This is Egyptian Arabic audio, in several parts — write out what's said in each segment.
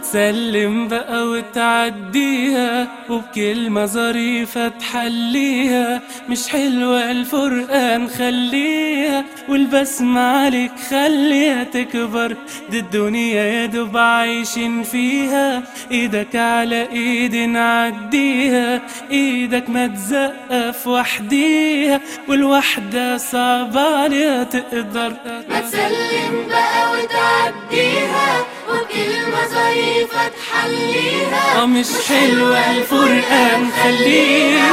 تسلم بقى وتعديها وبكلمة ظريفة تحليها مش حلوة الفرقة نخليها والبسمة عليك خليها تكبر دي الدنيا يا دوب عايشين فيها ايدك على ايدي نعديها ايدك ما تزقف وحديها والوحدة صعبة عليها تقدر ما تسلم بقى وتعديها وكلمة ظريفة تحليها اه مش حلوة الفرقة نخليها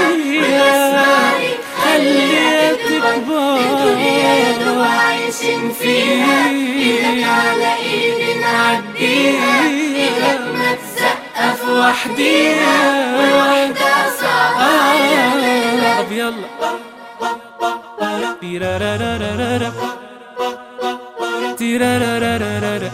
خليها الدنيا دوب تكبر عايشين فيها ايدك على ايدي نعديها ايدك ما تسقف وحديها والوحدة صعبة آه، طب يلا تيرارارارارا. تيرارارارارا.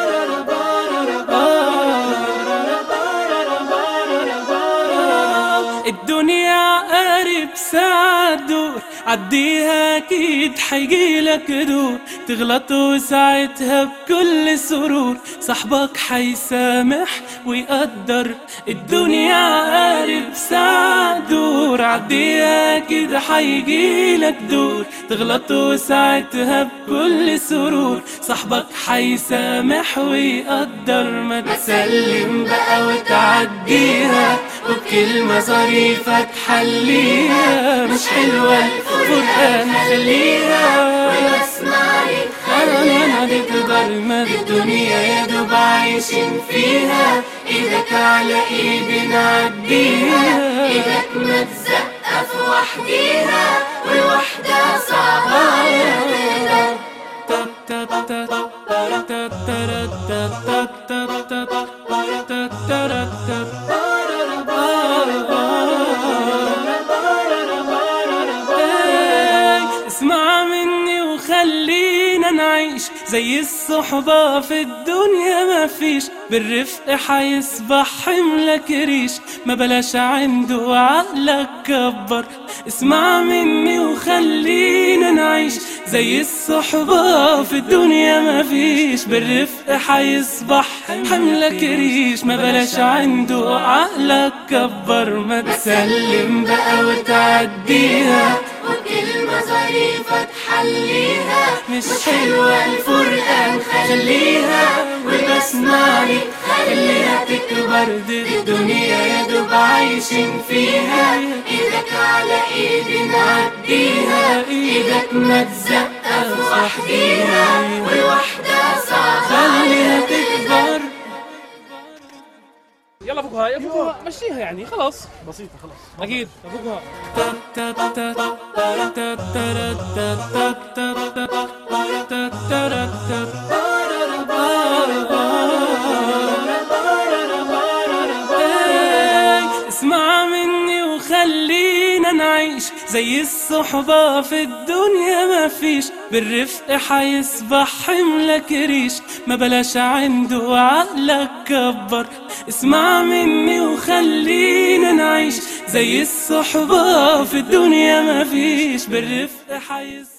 آه. الدنيا قارب ساعة دور عديها اكيد حيجيلك دور تغلط وساعتها بكل سرور صاحبك حيسامح ويقدر الدنيا قارب ساعة دور عديها اكيد حيجيلك دور تغلط وساعتها بكل سرور صاحبك حيسامح ويقدر ما تسلم بقى وتعديها وبكلمة ظريفة تحليها مش حلوة الفرقة نخليها واسمع لك خلينا تقدر ما الدنيا يا دوب عايشين فيها ايدك على ايدي نعديها ايدك ما تزقف وحديها والوحدة صعبة على تقدر اسمع مني وخلينا نعيش زي الصحبة في الدنيا ما فيش بالرفق حيصبح حملك ريش ما بلاش عنده عقلك كبر اسمع مني وخلينا نعيش زي الصحبة في الدنيا ما فيش بالرفق حيصبح حملك ريش ما بلاش عنده عقلك كبر ما تسلم بقى وتعديها وكلمة ظريفة تحليها مش حلوة الفرقة نخليها والبسمة لك خليها تكبر دي الدنيا يا دوب عايشين فيها ايدك على ايدي نعديها ايدك ما تزقف وحديها والوحدة صعبة خليها تكبر يلا فكها يلا فكها مشيها يعني خلاص بسيطة خلاص أكيد فكها اسمع مني وخلينا نعيش زي الصحبة في الدنيا ما فيش بالرفق حيصبح حملك ريش ما بلاش عنده عقلك كبر اسمع مني وخلينا نعيش زي الصحبة في الدنيا ما فيش بالرفق حيصبح